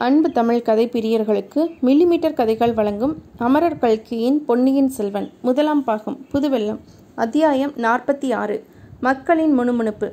அன்பு தமிழ் கதை பிரியர்களுக்கு மில்லிமீட்டர் கதைகள் வழங்கும் அமரர் கல்கியின் பொன்னியின் செல்வன் முதலாம் பாகம் புதுவெள்ளம் அத்தியாயம் நாற்பத்தி ஆறு மக்களின் முணுமுணுப்பு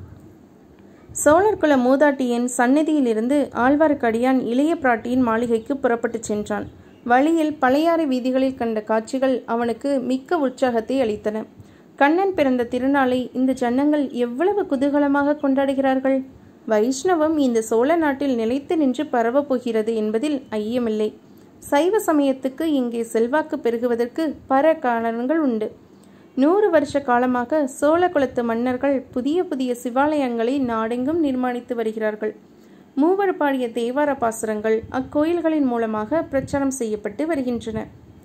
சோழர்குல மூதாட்டியின் சந்நிதியிலிருந்து ஆழ்வார்க்கடியான் இளைய பிராட்டியின் மாளிகைக்கு புறப்பட்டுச் சென்றான் வழியில் பழையாறை வீதிகளில் கண்ட காட்சிகள் அவனுக்கு மிக்க உற்சாகத்தை அளித்தன கண்ணன் பிறந்த திருநாளை இந்த ஜன்னங்கள் எவ்வளவு குதூகலமாக கொண்டாடுகிறார்கள் வைஷ்ணவம் இந்த சோழ நாட்டில் நிலைத்து நின்று பரவப் போகிறது என்பதில் ஐயமில்லை சைவ சமயத்துக்கு இங்கே செல்வாக்கு பெருகுவதற்கு பல காரணங்கள் உண்டு நூறு வருஷ காலமாக சோழ குலத்து மன்னர்கள் புதிய புதிய சிவாலயங்களை நாடெங்கும் நிர்மாணித்து வருகிறார்கள் மூவர் பாடிய தேவார பாசுரங்கள் அக்கோயில்களின் மூலமாக பிரச்சாரம் செய்யப்பட்டு வருகின்றன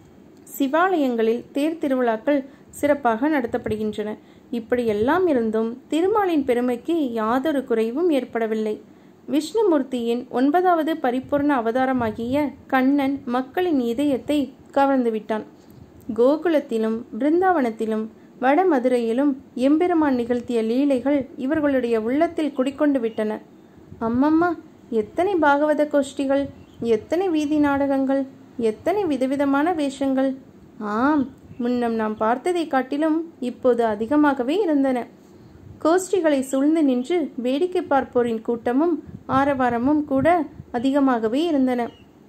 சிவாலயங்களில் தேர் திருவிழாக்கள் சிறப்பாக நடத்தப்படுகின்றன இப்படியெல்லாம் இருந்தும் திருமாலின் பெருமைக்கு யாதொரு குறைவும் ஏற்படவில்லை விஷ்ணுமூர்த்தியின் ஒன்பதாவது பரிபூர்ண அவதாரமாகிய கண்ணன் மக்களின் இதயத்தை கவர்ந்து விட்டான் கோகுலத்திலும் பிருந்தாவனத்திலும் வடமதுரையிலும் எம்பெருமான் நிகழ்த்திய லீலைகள் இவர்களுடைய உள்ளத்தில் குடிக்கொண்டு விட்டன அம்மம்மா எத்தனை பாகவத கோஷ்டிகள் எத்தனை வீதி நாடகங்கள் எத்தனை விதவிதமான வேஷங்கள் ஆம் முன்னம் நாம் பார்த்ததை காட்டிலும் இப்போது அதிகமாகவே இருந்தன கோஷ்டிகளை சூழ்ந்து நின்று வேடிக்கை பார்ப்போரின் கூட்டமும் ஆரவாரமும் கூட அதிகமாகவே இருந்தன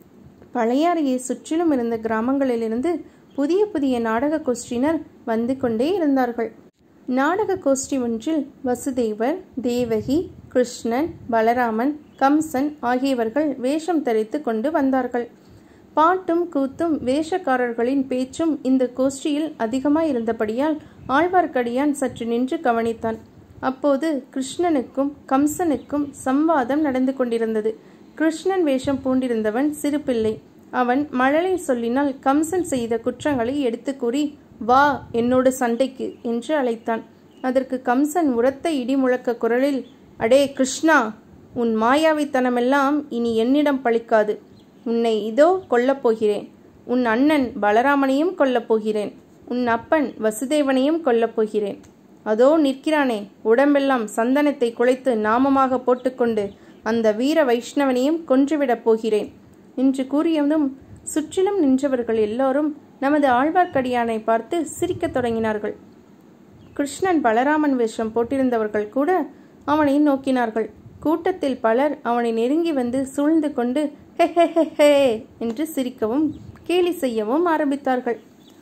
பழையாறையை சுற்றிலும் இருந்த கிராமங்களிலிருந்து புதிய புதிய நாடக கோஷ்டினர் வந்து கொண்டே இருந்தார்கள் நாடக கோஷ்டி ஒன்றில் வசுதேவர் தேவகி கிருஷ்ணன் பலராமன் கம்சன் ஆகியவர்கள் வேஷம் தரித்து கொண்டு வந்தார்கள் பாட்டும் கூத்தும் வேஷக்காரர்களின் பேச்சும் இந்த கோஷ்டியில் அதிகமாய் இருந்தபடியால் ஆழ்வார்க்கடியான் சற்று நின்று கவனித்தான் அப்போது கிருஷ்ணனுக்கும் கம்சனுக்கும் சம்வாதம் நடந்து கொண்டிருந்தது கிருஷ்ணன் வேஷம் பூண்டிருந்தவன் சிறு பிள்ளை அவன் மழலை சொல்லினால் கம்சன் செய்த குற்றங்களை எடுத்து கூறி வா என்னோடு சண்டைக்கு என்று அழைத்தான் அதற்கு கம்சன் உரத்த இடி முழக்க குரலில் அடே கிருஷ்ணா உன் மாயாவித்தனமெல்லாம் இனி என்னிடம் பழிக்காது உன்னை இதோ கொல்லப் போகிறேன் உன் அண்ணன் பலராமனையும் கொல்லப் போகிறேன் உன் அப்பன் வசுதேவனையும் கொல்லப் போகிறேன் அதோ நிற்கிறானே உடம்பெல்லாம் சந்தனத்தை குலைத்து நாமமாக போட்டுக்கொண்டு அந்த வீர வைஷ்ணவனையும் கொன்றுவிடப் போகிறேன் என்று கூறியதும் சுற்றிலும் நின்றவர்கள் எல்லோரும் நமது ஆழ்வார்க்கடியானை பார்த்து சிரிக்கத் தொடங்கினார்கள் கிருஷ்ணன் பலராமன் வேஷம் போட்டிருந்தவர்கள் கூட அவனை நோக்கினார்கள் கூட்டத்தில் பலர் அவனை நெருங்கி வந்து சூழ்ந்து கொண்டு ஹே ஹே ஹே ஹே என்று சிரிக்கவும் கேலி செய்யவும் ஆரம்பித்தார்கள்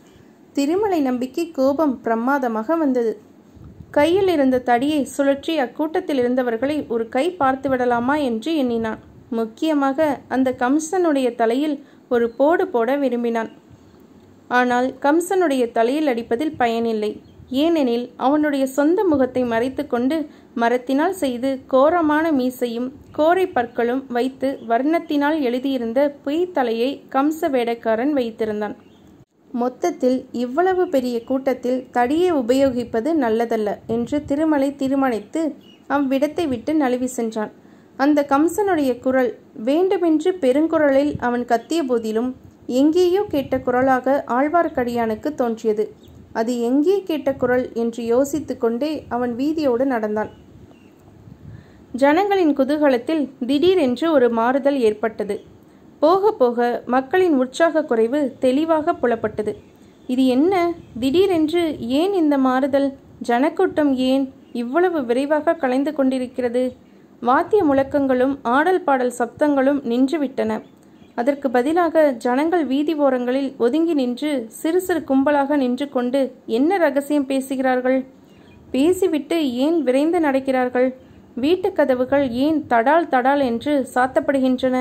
திருமலை நம்பிக்கை கோபம் பிரமாதமாக வந்தது கையில் இருந்த தடியை சுழற்றி அக்கூட்டத்தில் இருந்தவர்களை ஒரு கை பார்த்து விடலாமா என்று எண்ணினான் முக்கியமாக அந்த கம்சனுடைய தலையில் ஒரு போடு போட விரும்பினான் ஆனால் கம்சனுடைய தலையில் அடிப்பதில் பயனில்லை ஏனெனில் அவனுடைய சொந்த முகத்தை மறைத்து கொண்டு மரத்தினால் செய்து கோரமான மீசையும் கோரை பற்களும் வைத்து வர்ணத்தினால் எழுதியிருந்த பொய் தலையை கம்ச வேடக்காரன் வைத்திருந்தான் மொத்தத்தில் இவ்வளவு பெரிய கூட்டத்தில் தடியை உபயோகிப்பது நல்லதல்ல என்று திருமலை தீர்மானித்து அவ்விடத்தை விட்டு நழுவி சென்றான் அந்த கம்சனுடைய குரல் வேண்டுமென்று பெருங்குரலில் அவன் கத்திய போதிலும் எங்கேயோ கேட்ட குரலாக ஆழ்வார்க்கடியானுக்கு தோன்றியது அது எங்கே கேட்ட குரல் என்று யோசித்து கொண்டே அவன் வீதியோடு நடந்தான் ஜனங்களின் குதூகலத்தில் திடீரென்று ஒரு மாறுதல் ஏற்பட்டது போக போக மக்களின் உற்சாக குறைவு தெளிவாக புலப்பட்டது இது என்ன திடீரென்று ஏன் இந்த மாறுதல் ஜனக்கூட்டம் ஏன் இவ்வளவு விரைவாக கலைந்து கொண்டிருக்கிறது வாத்திய முழக்கங்களும் ஆடல் பாடல் சப்தங்களும் நின்றுவிட்டன அதற்கு பதிலாக ஜனங்கள் வீதி ஓரங்களில் ஒதுங்கி நின்று சிறு சிறு கும்பலாக நின்று கொண்டு என்ன ரகசியம் பேசுகிறார்கள் பேசிவிட்டு ஏன் விரைந்து நடக்கிறார்கள் வீட்டு கதவுகள் ஏன் தடால் தடால் என்று சாத்தப்படுகின்றன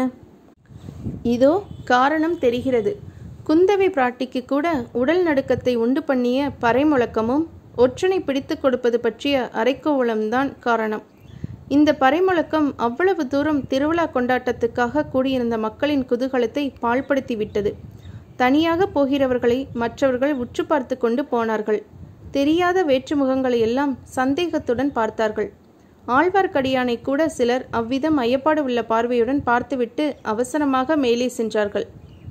இதோ காரணம் தெரிகிறது குந்தவை பிராட்டிக்கு கூட உடல் நடுக்கத்தை உண்டு பண்ணிய பறைமுழக்கமும் ஒற்றனை பிடித்து கொடுப்பது பற்றிய அரைக்கோவலம்தான் காரணம் இந்த பறைமுழக்கம் அவ்வளவு தூரம் திருவிழா கொண்டாட்டத்துக்காக கூடியிருந்த மக்களின் குதூகலத்தை பாழ்படுத்தி விட்டது தனியாக போகிறவர்களை மற்றவர்கள் உற்று பார்த்து கொண்டு போனார்கள் தெரியாத வேற்றுமுகங்களை எல்லாம் சந்தேகத்துடன் பார்த்தார்கள் ஆழ்வார்க்கடியானை கூட சிலர் அவ்விதம் ஐயப்பாடு உள்ள பார்வையுடன் பார்த்துவிட்டு அவசரமாக மேலே சென்றார்கள்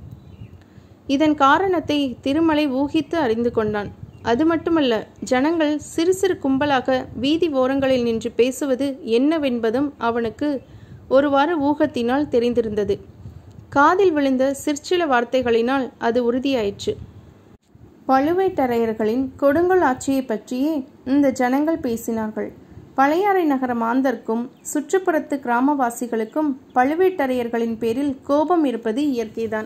இதன் காரணத்தை திருமலை ஊகித்து அறிந்து கொண்டான் அது மட்டுமல்ல ஜனங்கள் சிறு சிறு கும்பலாக வீதி ஓரங்களில் நின்று பேசுவது என்னவென்பதும் அவனுக்கு ஒருவாறு ஊகத்தினால் தெரிந்திருந்தது காதில் விழுந்த சிற்சில வார்த்தைகளினால் அது உறுதியாயிற்று பழுவேட்டரையர்களின் கொடுங்கோல் ஆட்சியை பற்றியே இந்த ஜனங்கள் பேசினார்கள் பழையாறை நகர மாந்தர்க்கும் சுற்றுப்புறத்து கிராமவாசிகளுக்கும் பழுவேட்டரையர்களின் பேரில் கோபம் இருப்பது இயற்கைதான்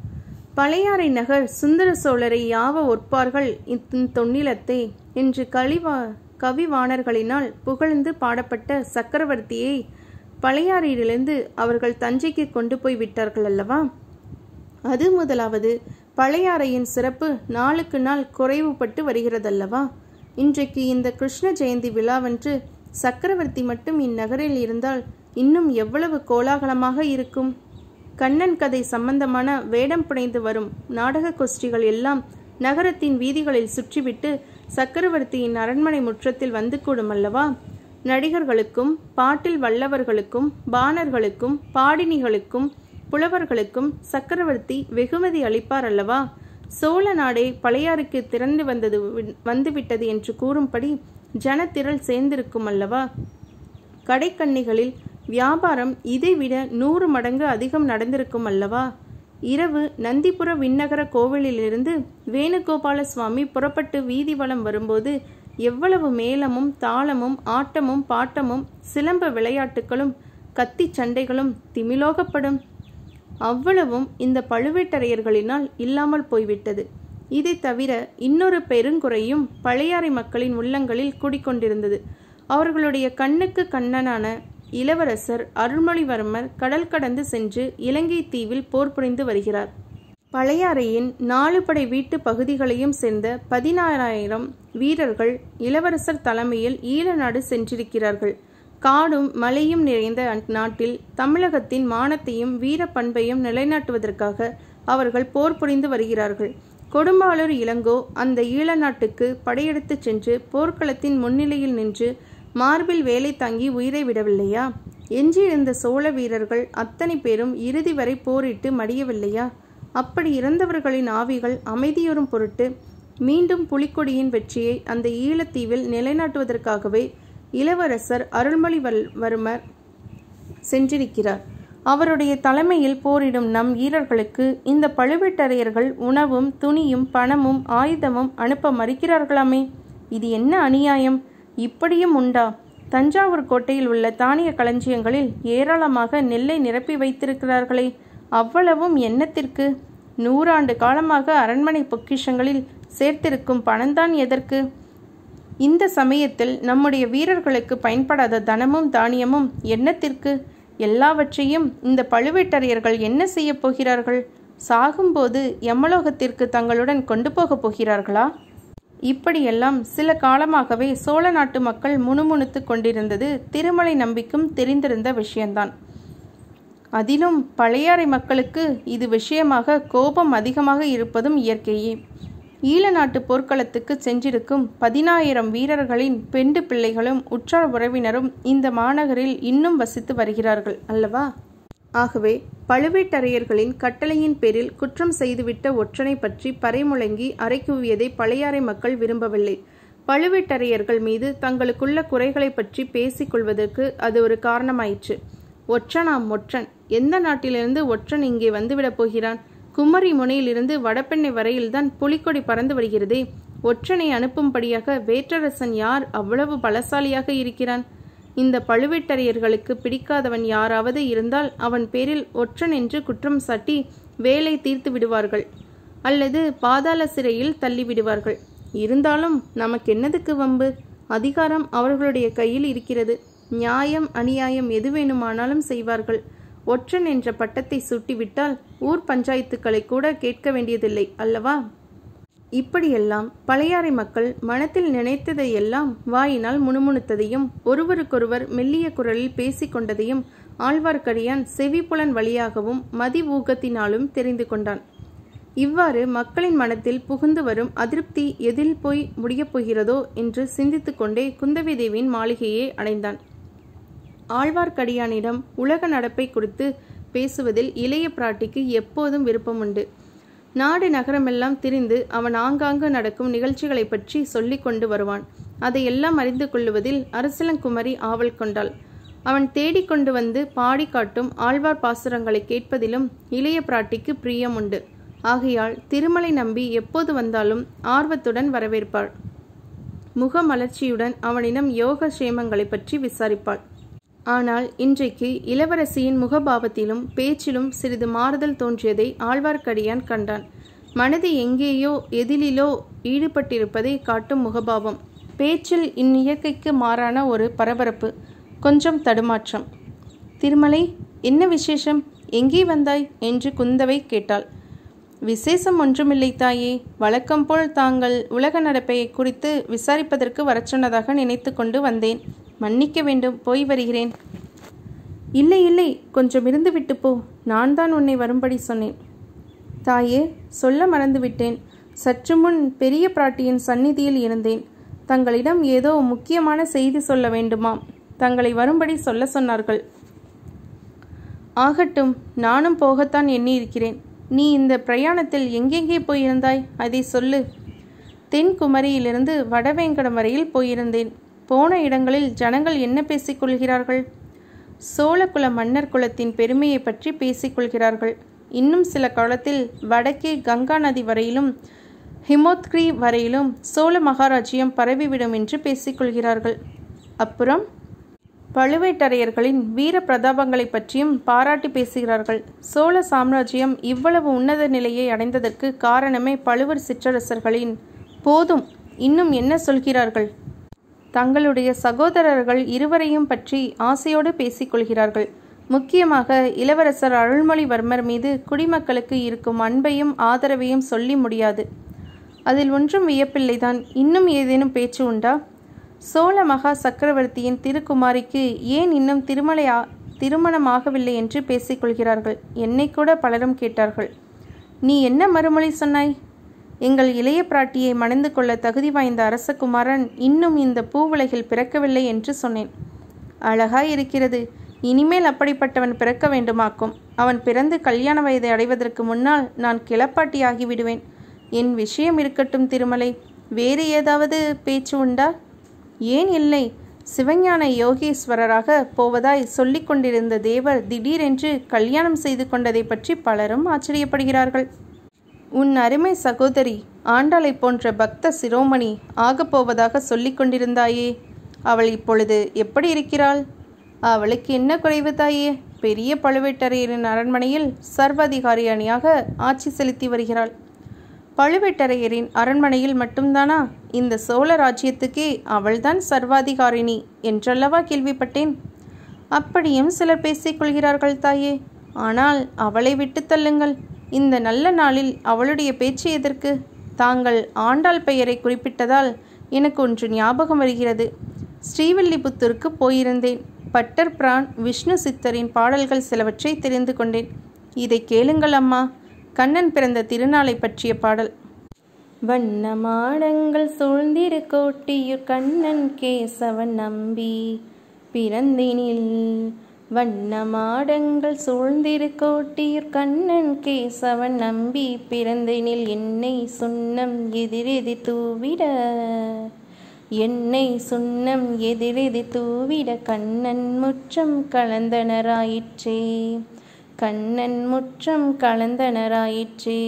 பழையாறை நகர் சுந்தர சோழரை யாவ ஒற்பார்கள் இத்தொன்னிலத்தே என்று கலிவா கவிவாணர்களினால் புகழ்ந்து பாடப்பட்ட சக்கரவர்த்தியை பழையாறையிலிருந்து அவர்கள் தஞ்சைக்கு கொண்டு போய் விட்டார்கள் அல்லவா அது முதலாவது பழையாறையின் சிறப்பு நாளுக்கு நாள் குறைவுபட்டு வருகிறதல்லவா இன்றைக்கு இந்த கிருஷ்ண ஜெயந்தி விழாவன்று சக்கரவர்த்தி மட்டும் இந்நகரில் இருந்தால் இன்னும் எவ்வளவு கோலாகலமாக இருக்கும் கண்ணன் கதை சம்பந்தமான வேடம் புனைந்து வரும் நாடக கோஷ்டிகள் எல்லாம் நகரத்தின் வீதிகளில் சுற்றிவிட்டு சக்கரவர்த்தியின் அரண்மனை முற்றத்தில் வந்து கூடும் அல்லவா நடிகர்களுக்கும் பாட்டில் வல்லவர்களுக்கும் பாணர்களுக்கும் பாடினிகளுக்கும் புலவர்களுக்கும் சக்கரவர்த்தி வெகுமதி அளிப்பார் அல்லவா சோழ நாடே பழையாறுக்கு திறந்து வந்தது வந்துவிட்டது என்று கூறும்படி ஜனத்திரள் சேர்ந்திருக்கும் அல்லவா கடைக்கண்ணிகளில் வியாபாரம் இதைவிட நூறு மடங்கு அதிகம் நடந்திருக்கும் அல்லவா இரவு நந்திபுர விண்ணகர கோவிலிலிருந்து வேணுகோபால சுவாமி புறப்பட்டு வீதி வலம் வரும்போது எவ்வளவு மேளமும் தாளமும் ஆட்டமும் பாட்டமும் சிலம்ப விளையாட்டுகளும் கத்தி சண்டைகளும் திமிலோகப்படும் அவ்வளவும் இந்த பழுவேட்டரையர்களினால் இல்லாமல் போய்விட்டது இதை தவிர இன்னொரு பெருங்குறையும் பழையாறை மக்களின் உள்ளங்களில் குடிக்கொண்டிருந்தது அவர்களுடைய கண்ணுக்கு கண்ணனான இளவரசர் அருள்மொழிவர்மர் கடல் கடந்து சென்று இலங்கை தீவில் போர் புரிந்து வருகிறார் பழையாறையின் நாலு படை வீட்டு பகுதிகளையும் சேர்ந்த பதினாறாயிரம் வீரர்கள் இளவரசர் தலைமையில் ஈழநாடு சென்றிருக்கிறார்கள் காடும் மலையும் நிறைந்த நாட்டில் தமிழகத்தின் மானத்தையும் வீர பண்பையும் நிலைநாட்டுவதற்காக அவர்கள் போர் புரிந்து வருகிறார்கள் கொடும்பாளூர் இளங்கோ அந்த ஈழ நாட்டுக்கு படையெடுத்து சென்று போர்க்களத்தின் முன்னிலையில் நின்று மார்பில் வேலை தாங்கி உயிரை விடவில்லையா எஞ்சியிருந்த சோழ வீரர்கள் அத்தனை பேரும் இறுதி வரை போரிட்டு மடியவில்லையா அப்படி இறந்தவர்களின் ஆவிகள் அமைதியுறும் பொருட்டு மீண்டும் புலிக்கொடியின் வெற்றியை அந்த ஈழத்தீவில் நிலைநாட்டுவதற்காகவே இளவரசர் அருள்மொழிவர்மர் சென்றிருக்கிறார் அவருடைய தலைமையில் போரிடும் நம் வீரர்களுக்கு இந்த பழுவேட்டரையர்கள் உணவும் துணியும் பணமும் ஆயுதமும் அனுப்ப மறுக்கிறார்களாமே இது என்ன அநியாயம் இப்படியும் உண்டா தஞ்சாவூர் கோட்டையில் உள்ள தானிய களஞ்சியங்களில் ஏராளமாக நெல்லை நிரப்பி வைத்திருக்கிறார்களே அவ்வளவும் எண்ணத்திற்கு நூறாண்டு காலமாக அரண்மனை பொக்கிஷங்களில் சேர்த்திருக்கும் பணம்தான் எதற்கு இந்த சமயத்தில் நம்முடைய வீரர்களுக்கு பயன்படாத தனமும் தானியமும் எண்ணத்திற்கு எல்லாவற்றையும் இந்த பழுவேட்டரையர்கள் என்ன செய்யப் போகிறார்கள் சாகும்போது யமலோகத்திற்கு தங்களுடன் கொண்டு போகப் போகிறார்களா இப்படியெல்லாம் சில காலமாகவே சோழ நாட்டு மக்கள் முணுமுணுத்து கொண்டிருந்தது திருமலை நம்பிக்கும் தெரிந்திருந்த விஷயம்தான் அதிலும் பழையாறை மக்களுக்கு இது விஷயமாக கோபம் அதிகமாக இருப்பதும் இயற்கையே ஈழ நாட்டு போர்க்களத்துக்கு சென்றிருக்கும் பதினாயிரம் வீரர்களின் பெண்டு பிள்ளைகளும் உற்றார் உறவினரும் இந்த மாநகரில் இன்னும் வசித்து வருகிறார்கள் அல்லவா ஆகவே பழுவேட்டரையர்களின் கட்டளையின் பேரில் குற்றம் செய்துவிட்ட ஒற்றனை பற்றி பறைமுழங்கி அரைக்குவியதை பழையாறை மக்கள் விரும்பவில்லை பழுவேட்டரையர்கள் மீது தங்களுக்குள்ள குறைகளை பற்றி பேசிக் கொள்வதற்கு அது ஒரு காரணமாயிற்று ஒற்றனாம் ஒற்றன் எந்த நாட்டிலிருந்து ஒற்றன் இங்கே வந்துவிடப் போகிறான் குமரி முனையிலிருந்து வடபெண்ணை வரையில்தான் புலிக்கொடி பறந்து வருகிறதே ஒற்றனை அனுப்பும்படியாக வேற்றரசன் யார் அவ்வளவு பலசாலியாக இருக்கிறான் இந்த பழுவேட்டரையர்களுக்கு பிடிக்காதவன் யாராவது இருந்தால் அவன் பேரில் ஒற்றன் என்று குற்றம் சாட்டி வேலை தீர்த்து விடுவார்கள் அல்லது பாதாள சிறையில் தள்ளி விடுவார்கள் இருந்தாலும் நமக்கு என்னதுக்கு வம்பு அதிகாரம் அவர்களுடைய கையில் இருக்கிறது நியாயம் அநியாயம் எது வேணுமானாலும் செய்வார்கள் ஒற்றன் என்ற பட்டத்தை சூட்டிவிட்டால் ஊர் பஞ்சாயத்துக்களை கூட கேட்க வேண்டியதில்லை அல்லவா இப்படியெல்லாம் பழையாறை மக்கள் மனத்தில் நினைத்ததையெல்லாம் வாயினால் முணுமுணுத்ததையும் ஒருவருக்கொருவர் மெல்லிய குரலில் பேசிக்கொண்டதையும் ஆழ்வார்க்கடியான் செவிப்புலன் வழியாகவும் மதி ஊகத்தினாலும் தெரிந்து கொண்டான் இவ்வாறு மக்களின் மனத்தில் புகுந்து வரும் அதிருப்தி எதில் போய் முடியப் போகிறதோ என்று சிந்தித்துக் கொண்டே குந்தவி தேவியின் மாளிகையை அடைந்தான் ஆழ்வார்க்கடியானிடம் உலக நடப்பை குறித்து பேசுவதில் இளைய பிராட்டிக்கு எப்போதும் விருப்பமுண்டு நாடு நகரமெல்லாம் திரிந்து அவன் ஆங்காங்கு நடக்கும் நிகழ்ச்சிகளை பற்றி சொல்லிக் கொண்டு வருவான் அதையெல்லாம் அறிந்து கொள்ளுவதில் அரசலங்குமரி ஆவல் கொண்டாள் அவன் தேடிக்கொண்டு வந்து பாடி காட்டும் ஆழ்வார் பாசுரங்களை கேட்பதிலும் இளைய பிராட்டிக்கு பிரியம் உண்டு ஆகையால் திருமலை நம்பி எப்போது வந்தாலும் ஆர்வத்துடன் வரவேற்பாள் முகமலர்ச்சியுடன் அவனிடம் யோக சேமங்களை பற்றி விசாரிப்பாள் ஆனால் இன்றைக்கு இளவரசியின் முகபாவத்திலும் பேச்சிலும் சிறிது மாறுதல் தோன்றியதை ஆழ்வார்க்கடியான் கண்டான் மனது எங்கேயோ எதிலிலோ ஈடுபட்டிருப்பதை காட்டும் முகபாவம் பேச்சில் இந்நியற்கைக்கு மாறான ஒரு பரபரப்பு கொஞ்சம் தடுமாற்றம் திருமலை என்ன விசேஷம் எங்கே வந்தாய் என்று குந்தவை கேட்டாள் விசேஷம் ஒன்றுமில்லை தாயே வழக்கம் போல் தாங்கள் உலக நடப்பை குறித்து விசாரிப்பதற்கு வரச் சொன்னதாக நினைத்து கொண்டு வந்தேன் மன்னிக்க வேண்டும் போய் வருகிறேன் இல்லை இல்லை கொஞ்சம் இருந்து விட்டு போ நான் தான் உன்னை வரும்படி சொன்னேன் தாயே சொல்ல மறந்துவிட்டேன் சற்று முன் பெரிய பிராட்டியின் சந்நிதியில் இருந்தேன் தங்களிடம் ஏதோ முக்கியமான செய்தி சொல்ல வேண்டுமாம் தங்களை வரும்படி சொல்ல சொன்னார்கள் ஆகட்டும் நானும் போகத்தான் எண்ணியிருக்கிறேன் நீ இந்த பிரயாணத்தில் எங்கெங்கே போயிருந்தாய் அதை சொல்லு தென்குமரியிலிருந்து வடவேங்கடம் வரையில் போயிருந்தேன் போன இடங்களில் ஜனங்கள் என்ன பேசிக்கொள்கிறார்கள் சோழகுல மன்னர் குலத்தின் பெருமையை பற்றி பேசிக்கொள்கிறார்கள் இன்னும் சில காலத்தில் வடக்கே கங்கா நதி வரையிலும் ஹிமோத்கிரி வரையிலும் சோழ மகாராஜ்யம் பரவிவிடும் என்று பேசிக்கொள்கிறார்கள் அப்புறம் பழுவேட்டரையர்களின் வீர பிரதாபங்களை பற்றியும் பாராட்டி பேசுகிறார்கள் சோழ சாம்ராஜ்யம் இவ்வளவு உன்னத நிலையை அடைந்ததற்கு காரணமே பழுவூர் சிற்றரசர்களின் போதும் இன்னும் என்ன சொல்கிறார்கள் தங்களுடைய சகோதரர்கள் இருவரையும் பற்றி ஆசையோடு பேசிக்கொள்கிறார்கள் முக்கியமாக இளவரசர் அருள்மொழிவர்மர் மீது குடிமக்களுக்கு இருக்கும் அன்பையும் ஆதரவையும் சொல்லி முடியாது அதில் ஒன்றும் வியப்பில்லைதான் இன்னும் ஏதேனும் பேச்சு உண்டா சோழ மகா சக்கரவர்த்தியின் திருக்குமாரிக்கு ஏன் இன்னும் திருமலை திருமணமாகவில்லை என்று பேசிக்கொள்கிறார்கள் என்னை கூட பலரும் கேட்டார்கள் நீ என்ன மறுமொழி சொன்னாய் எங்கள் இளைய பிராட்டியை மணந்து கொள்ள தகுதி வாய்ந்த அரசகுமாரன் இன்னும் இந்த பூவுலகில் பிறக்கவில்லை என்று சொன்னேன் அழகாய் இருக்கிறது இனிமேல் அப்படிப்பட்டவன் பிறக்க வேண்டுமாக்கும் அவன் பிறந்து கல்யாண வயதை அடைவதற்கு முன்னால் நான் கிளப்பாட்டி ஆகிவிடுவேன் என் விஷயம் இருக்கட்டும் திருமலை வேறு ஏதாவது பேச்சு உண்டா ஏன் இல்லை சிவஞான யோகீஸ்வரராக போவதாய் சொல்லிக் கொண்டிருந்த தேவர் திடீரென்று கல்யாணம் செய்து கொண்டதை பற்றி பலரும் ஆச்சரியப்படுகிறார்கள் உன் அருமை சகோதரி ஆண்டாளை போன்ற பக்த சிரோமணி ஆகப் போவதாக சொல்லிக் கொண்டிருந்தாயே அவள் இப்பொழுது எப்படி இருக்கிறாள் அவளுக்கு என்ன குறைவு தாயே பெரிய பழுவேட்டரையரின் அரண்மனையில் சர்வாதிகாரி அணியாக ஆட்சி செலுத்தி வருகிறாள் பழுவேட்டரையரின் அரண்மனையில் மட்டும்தானா இந்த சோழ ராஜ்யத்துக்கே அவள்தான் சர்வாதிகாரிணி என்றல்லவா கேள்விப்பட்டேன் அப்படியும் சிலர் பேசிக்கொள்கிறார்கள் தாயே ஆனால் அவளை விட்டு தள்ளுங்கள் இந்த நல்ல நாளில் அவளுடைய பேச்சு எதற்கு தாங்கள் ஆண்டாள் பெயரை குறிப்பிட்டதால் எனக்கு ஒன்று ஞாபகம் வருகிறது ஸ்ரீவில்லிபுத்தூருக்கு போயிருந்தேன் பட்டர் பிரான் விஷ்ணு சித்தரின் பாடல்கள் சிலவற்றை தெரிந்து கொண்டேன் இதை கேளுங்கள் அம்மா கண்ணன் பிறந்த திருநாளை பற்றிய பாடல் வண்ண மாடங்கள் சூழ்ந்திரு கோட்டியூர் கண்ணன் கேசவன் நம்பி பிறந்தினில் வண்ண மாடங்கள் சூழ்ந்திரு கோட்டியூர் கண்ணன் கேசவன் நம்பி பிறந்தினில் என்னை சுண்ணம் எதிரெதி தூவிட என்னை சுண்ணம் எதிரெதி தூவிட கண்ணன் முற்றம் கலந்தனராயிற்றே கண்ணன் முற்றம் கலந்தனராயிற்றே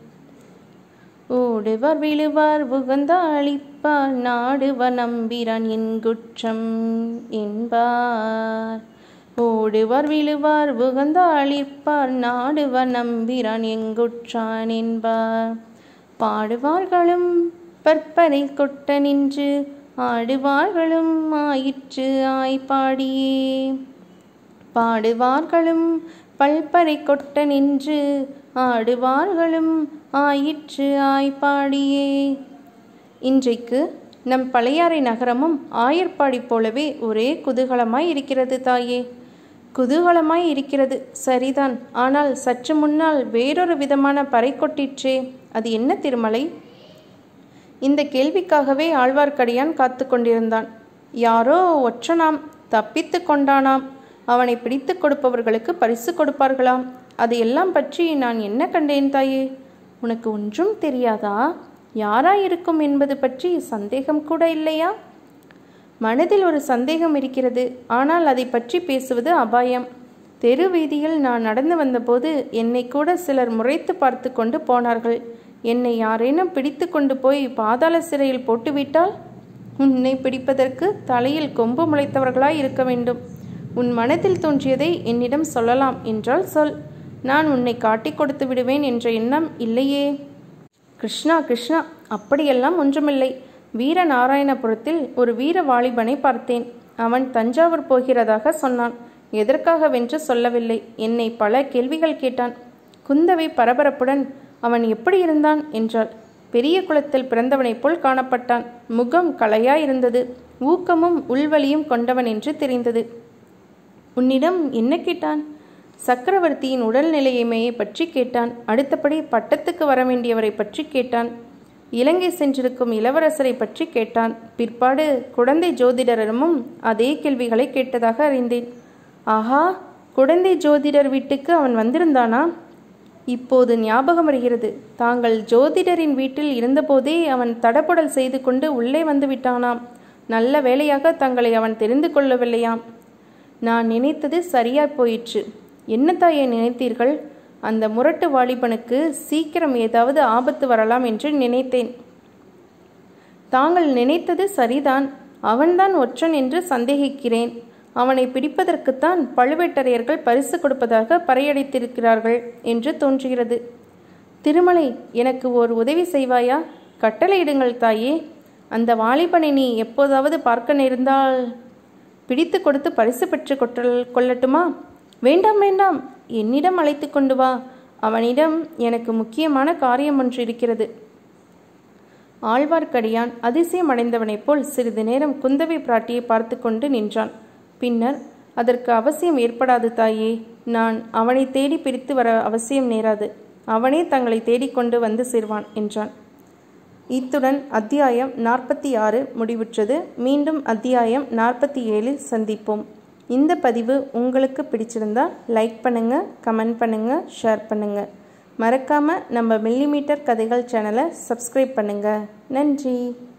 ஓடுவார் விழுவார் உகந்தாளிப்பார் நாடுவர் நம்பிரான் என் குற்றம் என்பார் ஓடுவார் விழுவார் உகந்தாளிப்பார் நாடுவர் நம்பிரான் எங்குற்றான் என்பார் பாடுவார்களும் பற்பனை கொட்ட நின்று ஆடுவார்களும் ஆயிற்று ஆய்ப்பாடியே பாடுவார்களும் பல்பறை கொட்ட நின்று ஆடுவார்களும் ஆயிற்று ஆய்ப்பாடியே இன்றைக்கு நம் பழையாறை நகரமும் ஆயர்பாடி போலவே ஒரே குதூகலமாய் இருக்கிறது தாயே குதூகலமாய் இருக்கிறது சரிதான் ஆனால் சற்று முன்னால் வேறொரு விதமான பறை கொட்டிற்றே அது என்ன திருமலை இந்த கேள்விக்காகவே ஆழ்வார்க்கடியான் காத்து கொண்டிருந்தான் யாரோ ஒற்றனாம் தப்பித்து கொண்டானாம் அவனை பிடித்து கொடுப்பவர்களுக்கு பரிசு கொடுப்பார்களாம் அதையெல்லாம் பற்றி நான் என்ன கண்டேன் தாயே உனக்கு ஒன்றும் தெரியாதா யாராயிருக்கும் என்பது பற்றி சந்தேகம் கூட இல்லையா மனதில் ஒரு சந்தேகம் இருக்கிறது ஆனால் அதை பற்றி பேசுவது அபாயம் தெரு வீதியில் நான் நடந்து வந்தபோது என்னை கூட சிலர் முறைத்து பார்த்து கொண்டு போனார்கள் என்னை யாரேனும் பிடித்து கொண்டு போய் பாதாள சிறையில் போட்டுவிட்டால் உன்னை பிடிப்பதற்கு தலையில் கொம்பு முளைத்தவர்களாய் இருக்க வேண்டும் உன் மனதில் தோன்றியதை என்னிடம் சொல்லலாம் என்றால் சொல் நான் உன்னை காட்டிக் கொடுத்து விடுவேன் என்ற எண்ணம் இல்லையே கிருஷ்ணா கிருஷ்ணா அப்படியெல்லாம் ஒன்றுமில்லை வீரநாராயணபுரத்தில் ஒரு வீர வாலிபனை பார்த்தேன் அவன் தஞ்சாவூர் போகிறதாக சொன்னான் எதற்காகவென்று சொல்லவில்லை என்னை பல கேள்விகள் கேட்டான் குந்தவை பரபரப்புடன் அவன் எப்படி இருந்தான் என்றாள் பெரிய குளத்தில் பிறந்தவனைப் போல் காணப்பட்டான் முகம் கலையாயிருந்தது ஊக்கமும் உள்வலியும் கொண்டவன் என்று தெரிந்தது உன்னிடம் என்ன கேட்டான் சக்கரவர்த்தியின் உடல்நிலையமையை பற்றி கேட்டான் அடுத்தபடி பட்டத்துக்கு வர வேண்டியவரை பற்றி கேட்டான் இலங்கை சென்றிருக்கும் இளவரசரை பற்றி கேட்டான் பிற்பாடு குழந்தை ஜோதிடரிடமும் அதே கேள்விகளை கேட்டதாக அறிந்தேன் ஆஹா குழந்தை ஜோதிடர் வீட்டுக்கு அவன் வந்திருந்தானா இப்போது ஞாபகம் வருகிறது தாங்கள் ஜோதிடரின் வீட்டில் இருந்தபோதே அவன் தடபுடல் செய்து கொண்டு உள்ளே வந்து விட்டானாம் நல்ல வேளையாக தங்களை அவன் தெரிந்து கொள்ளவில்லையாம் நான் நினைத்தது சரியாய் போயிற்று என்ன தாயை நினைத்தீர்கள் அந்த முரட்டு வாலிபனுக்கு சீக்கிரம் ஏதாவது ஆபத்து வரலாம் என்று நினைத்தேன் தாங்கள் நினைத்தது சரிதான் அவன்தான் ஒற்றன் என்று சந்தேகிக்கிறேன் அவனை பிடிப்பதற்குத்தான் பழுவேட்டரையர்கள் பரிசு கொடுப்பதாக பறையடித்திருக்கிறார்கள் என்று தோன்றுகிறது திருமலை எனக்கு ஒரு உதவி செய்வாயா கட்டளையிடுங்கள் தாயே அந்த வாலிபனை நீ எப்போதாவது பார்க்க நேர்ந்தால் பிடித்து கொடுத்து பரிசு பெற்று கொட்டல் கொள்ளட்டுமா வேண்டாம் வேண்டாம் என்னிடம் அழைத்து கொண்டு வா அவனிடம் எனக்கு முக்கியமான காரியம் ஒன்று இருக்கிறது ஆழ்வார்க்கடியான் அதிசயம் அடைந்தவனைப் போல் சிறிது நேரம் குந்தவை பிராட்டியை பார்த்து கொண்டு நின்றான் பின்னர் அதற்கு அவசியம் ஏற்படாது தாயே நான் அவனை தேடி பிரித்து வர அவசியம் நேராது அவனே தங்களை தேடிக்கொண்டு வந்து சேர்வான் என்றான் இத்துடன் அத்தியாயம் நாற்பத்தி ஆறு முடிவுற்றது மீண்டும் அத்தியாயம் நாற்பத்தி ஏழில் சந்திப்போம் இந்த பதிவு உங்களுக்கு பிடிச்சிருந்தா லைக் பண்ணுங்க கமெண்ட் பண்ணுங்க ஷேர் பண்ணுங்க மறக்காம நம்ம மில்லிமீட்டர் கதைகள் சேனலை சப்ஸ்கிரைப் பண்ணுங்க நன்றி